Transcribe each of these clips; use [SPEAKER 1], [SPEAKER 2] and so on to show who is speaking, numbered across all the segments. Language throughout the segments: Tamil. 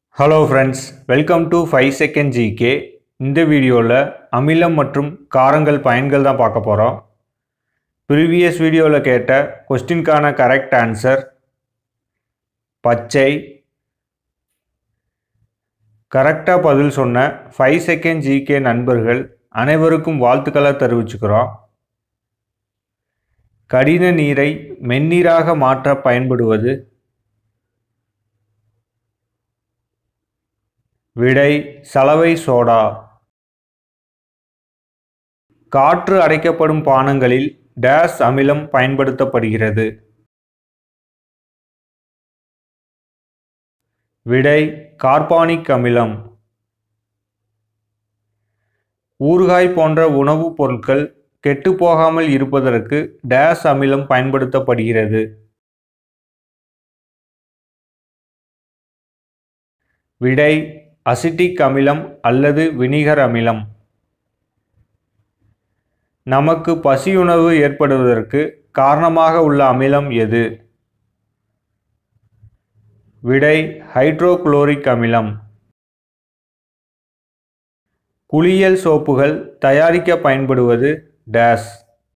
[SPEAKER 1] hello friends welcome to five second GK இந்த வீடியோவில் அமிலம் மற்றும் காரங்கள் பயன்கள் தான் பார்க்க போகிறோம் ப்ரீவியஸ் வீடியோவில் கேட்ட கொஸ்டின்கான கரெக்ட் ஆன்சர் பச்சை கரெக்டாக பதில் சொன்ன ஃபைவ் செகண்ட் ஜிகே நண்பர்கள் அனைவருக்கும் வாழ்த்துக்களை தெரிவிச்சுக்கிறோம் கடின நீரை மென்னீராக மாற்ற பயன்படுவது விடை சலவை சோடா காற்று அடைக்கப்படும் பானங்களில் டேஸ் அமிலம் பயன்படுத்தப்படுகிறது விடை கார்பானிக் அமிலம் ஊறுகாய் போன்ற உணவுப் பொருட்கள் கெட்டுப்போகாமல் இருப்பதற்கு டேஸ் அமிலம் பயன்படுத்தப்படுகிறது விடை அசிட்டிக் அமிலம் அல்லது வினிகர் அமிலம் நமக்கு பசியுணர்வு ஏற்படுவதற்கு காரணமாக உள்ள அமிலம் எது விடை ஹைட்ரோகுளோரிக் அமிலம் குளியல் சோப்புகள் தயாரிக்க பயன்படுவது டேஸ்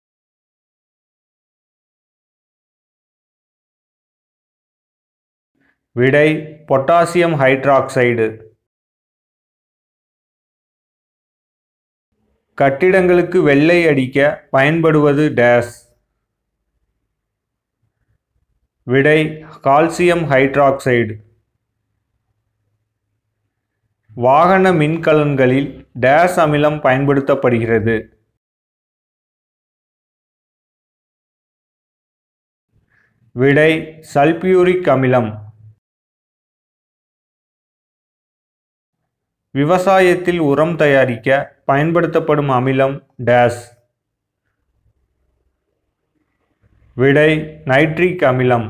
[SPEAKER 1] விடை பொட்டாசியம் ஹைட்ராக்சைடு கட்டிடங்களுக்கு வெள்ளை அடிக்க பயன்படுவது டேஸ் விடை கால்சியம் ஹைட்ராக்சைடு வாகன மின்கலன்களில் டேஸ் அமிலம் பயன்படுத்தப்படுகிறது விடை சல்பியூரிக் அமிலம் விவசாயத்தில் உரம் தயாரிக்க பயன்படுத்தப்படும் அமிலம் டேஸ் விடை நைட்ரிக் அமிலம்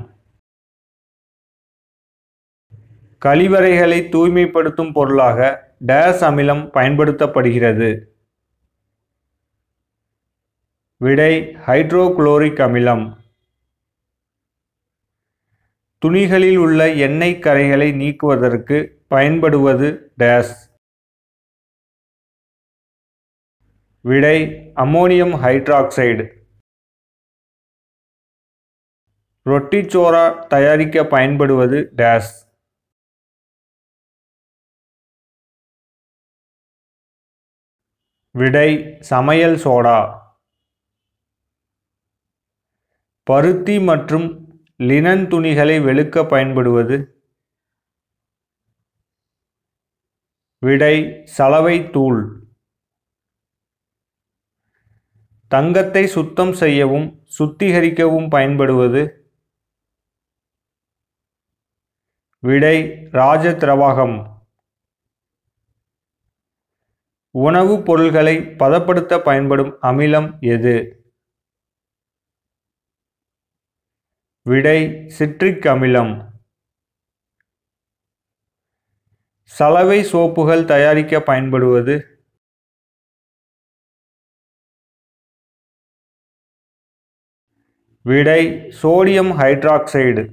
[SPEAKER 1] கழிவறைகளை தூய்மைப்படுத்தும் பொருளாக டேஸ் அமிலம் பயன்படுத்தப்படுகிறது விடை ஹைட்ரோகுளோரிக் அமிலம் துணிகளில் உள்ள எண்ணெய் கரைகளை நீக்குவதற்கு பயன்படுவது டேஸ் விடை அம்மோனியம் ஹைட்ராக்சைடு ரொட்டிச்சோரா தயாரிக்க பயன்படுவது டேஸ் விடை சமையல் சோடா பருத்தி மற்றும் லினன் துணிகளை வெளுக்க பயன்படுவது விடை சலவை தூள் தங்கத்தை சுத்தம் செய்யவும் சுத்திகரிக்கவும் பயன்படுவது விடை ராஜ திரவாகம் உணவுப் பொருள்களை பதப்படுத்த பயன்படும் அமிலம் எது விடை சிட்ரிக் அமிலம் சலவை சோப்புகள் தயாரிக்க பயன்படுவது விடை சோடியம் ஹைட்ராக்சைடு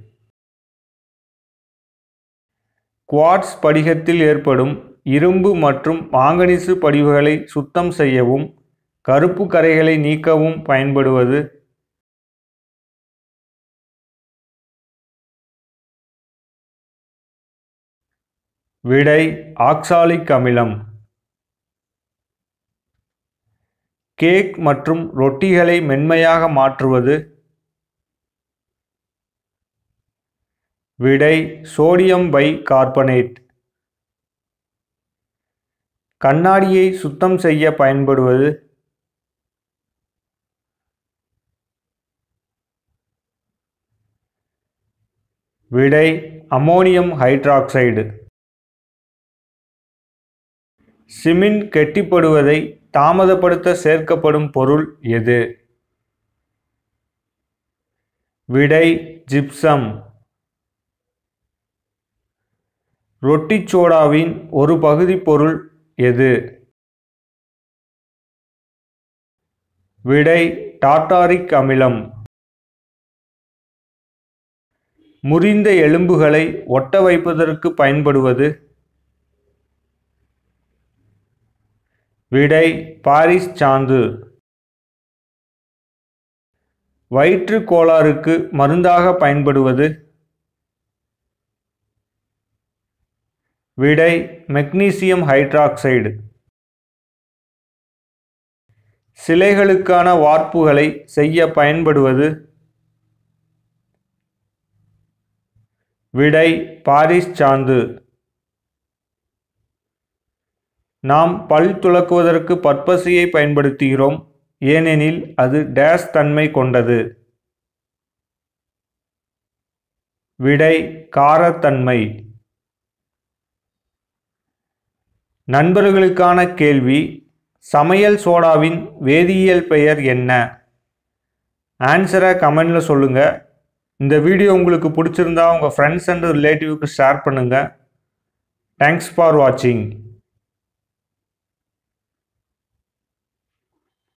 [SPEAKER 1] குவாட்ஸ் படிகத்தில் ஏற்படும் இரும்பு மற்றும் மாங்கனீசு படிவுகளை சுத்தம் செய்யவும் கருப்பு கரைகளை நீக்கவும் பயன்படுவது விடை ஆக்சாலிக் அமிலம் கேக் மற்றும் ரொட்டிகளை மென்மையாக மாற்றுவது விடை சோடியம் பை கார்பனேட் கண்ணாடியை சுத்தம் செய்ய பயன்படுவது விடை அம்மோனியம் ஹைட்ராக்சைடு சிமின் கெட்டிப்படுவதை தாமதப்படுத்த சேர்க்கப்படும் பொருள் எது விடை ஜிப்சம் ரொட்டிச்சோடாவின் ஒரு பகுதி பொருள் எது விடை டாட்டாரிக் அமிலம் முறிந்த எலும்புகளை ஒட்ட வைப்பதற்கு பயன்படுவது விடை பாரிஸ் சாந்து வயிற்று கோளாறுக்கு மருந்தாக பயன்படுவது விடை மெக்னீசியம் ஹைட்ராக்சைடு சிலைகளுக்கான வார்ப்புகளை செய்ய பயன்படுவது விடை பாரிஸ் சாந்து நாம் பல் துலக்குவதற்கு பற்பசையை பயன்படுத்துகிறோம் ஏனெனில் அது டேஸ் தன்மை கொண்டது விடை காரத்தன்மை நண்பர்களுக்கான கேள்வி சமையல் சோடாவின் வேதியியல் பெயர் என்ன ஆன்சரை கமெண்டில் சொல்லுங்கள் இந்த வீடியோ உங்களுக்கு பிடிச்சிருந்தா உங்கள் ஃப்ரெண்ட்ஸ் அண்ட் ரிலேட்டிவ்க்கு ஷேர் பண்ணுங்கள் தேங்க்ஸ் ஃபார் வாட்சிங்